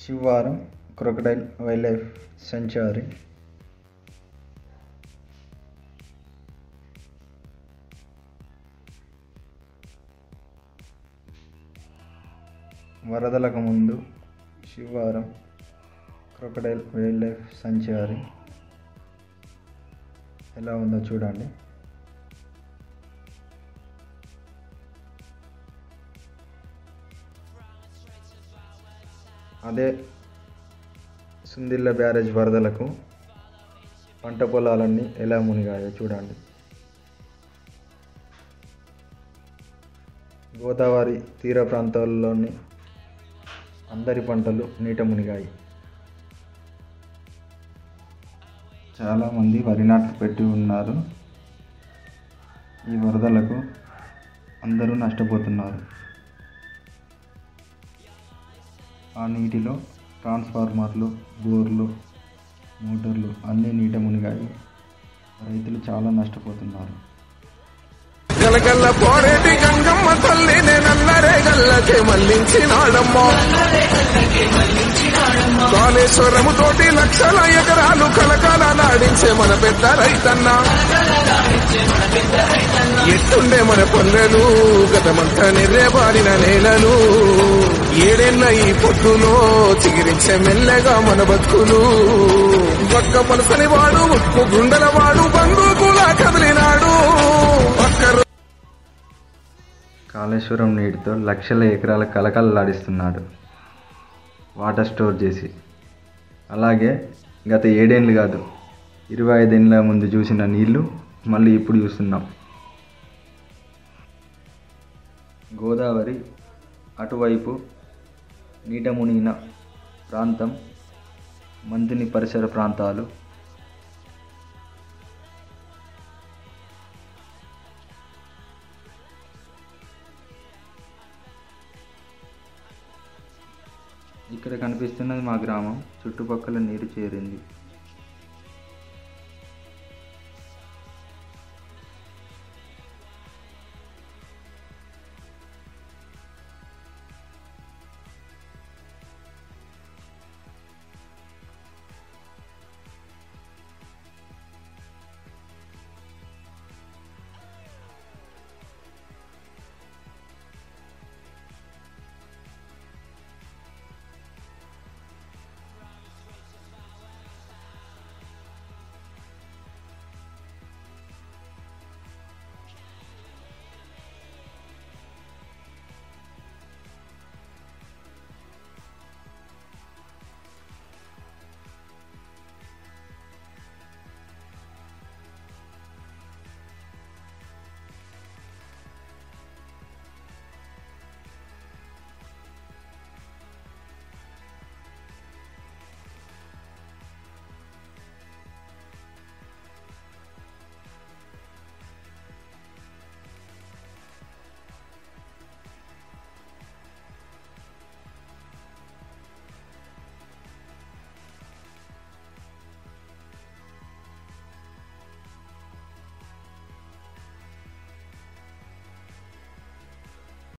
శివారం crocodile wild life sanctuary వరదలకు ముందు Sivaram crocodile wild life sanctuary ఎలా ఉందో చూడండి అదే సుందిల్ల బ్యారేజ్ వరదలకు పంట పొలాలన్నీ ఎలా మునిగాయో చూడండి గోదావరి తీర ప్రాంతాల్లోని అందరి పంటలు నీట మునిగాయి చాలామంది వరి నాట్లు పెట్టి ఉన్నారు ఈ వరదలకు అందరూ నష్టపోతున్నారు ఆ నీటిలో ట్రాన్స్ఫార్మర్లు బోర్లు మోటార్లు అన్నీ నీట మునిగాయి రైతులు చాలా నష్టపోతున్నారు గలగల్ల పోరేటి గంగమ్మ తల్లి నేనల్లరే గల్లకే మళ్ళించినాడమ్మో కాళేశ్వరము తోటి లక్షల ఎకరాలు కలకాల నాడించే మన పెద్ద రైతన్న ఎట్టుండే మన పల్లెలు గతమంతా నిర్రేబారిన నేలలు ఏడేళ్ల ఈ పొట్టులో చిగిరించే మెల్లగా మన బతుకులు ఒక్క పలుసని వాడు ఉప్పు గుండెల వాడు బందూకులా కదిలినాడు ఒక్క కాళేశ్వరం నీటితో లక్షల ఎకరాల కలకలలాడిస్తున్నాడు వాటర్ స్టోర్ చేసి అలాగే గత ఏడేళ్ళు కాదు ఇరవై ఐదేళ్ళ ముందు చూసిన నీళ్లు మళ్ళీ ఇప్పుడు చూస్తున్నాం గోదావరి అటువైపు నీట మునిగిన ప్రాంతం మంతిని పరిసర ప్రాంతాలు ఇక్కడ కనిపిస్తున్నది మా గ్రామం చుట్టుపక్కల నీరు చేరింది